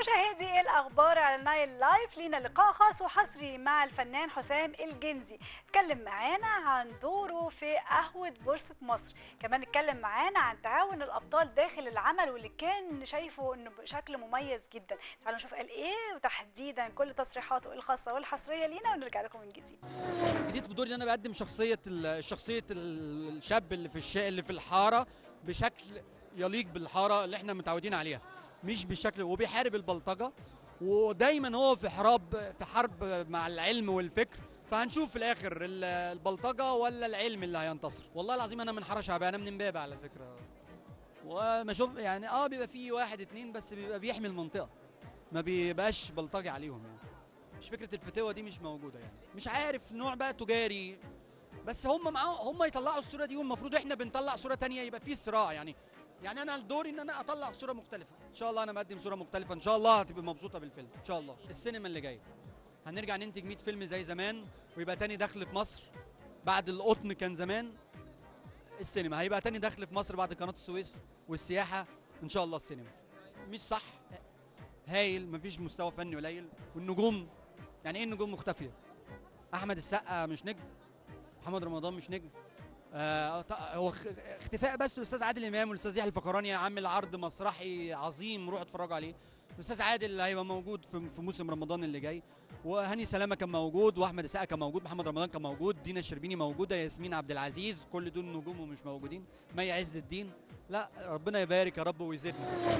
مشاهدي الاخبار على النايل لايف لينا لقاء خاص وحصري مع الفنان حسام الجندي اتكلم معانا عن دوره في قهوه بورصه مصر كمان اتكلم معانا عن تعاون الابطال داخل العمل واللي كان شايفه انه بشكل مميز جدا تعالوا نشوف قال ايه وتحديدا كل تصريحاته الخاصه والحصريه لينا ونرجع لكم من جديد جديد في دوري ان انا بقدم شخصيه ال- شخصيه ال- الشاب اللي في الشا اللي في الحاره بشكل يليق بالحاره اللي احنا متعودين عليها مش بالشكل وبيحارب البلطجه ودايما هو في حرب في حرب مع العلم والفكر فهنشوف في الاخر ال- البلطجه ولا العلم اللي هينتصر والله العظيم انا من حاره شعبيه انا من امبابه على فكره وما شوف يعني اه بيبقى فيه واحد اتنين بس بيبقى بيحمي المنطقه ما بيبقاش بلطجي عليهم يعني مش فكره الفتوه دي مش موجوده يعني مش عارف نوع بقى تجاري بس هم معاهم هم يطلعوا الصوره دي والمفروض احنا بنطلع صوره تانية يبقى في صراع يعني يعني انا دوري ان انا اطلع صوره مختلفه ان شاء الله انا بقدم صوره مختلفه ان شاء الله هتبقى مبسوطه بالفيلم ان شاء الله السينما اللي جايه هنرجع ننتج 100 فيلم زي زمان ويبقى تاني دخل في مصر بعد القطن كان زمان السينما هيبقى تاني دخل في مصر بعد قناه السويس والسياحه ان شاء الله السينما مش صح هايل مفيش مستوى فني قليل والنجوم يعني ايه النجوم مختفيه احمد السقا مش نجم محمد رمضان مش نجم آه ط- هو خ- اختفاء بس الاستاذ عادل امام والاستاذ يحيى الفخراني عامل عرض مسرحي عظيم روحوا اتفرجوا عليه الاستاذ عادل هيبقى موجود في في موسم رمضان اللي جاي وهاني سلامه كان موجود واحمد السقا كان موجود محمد رمضان كان موجود دينا الشربيني موجوده ياسمين عبد العزيز كل دول نجوم ومش موجودين مي عز الدين لا ربنا يبارك يا رب ويزيدنا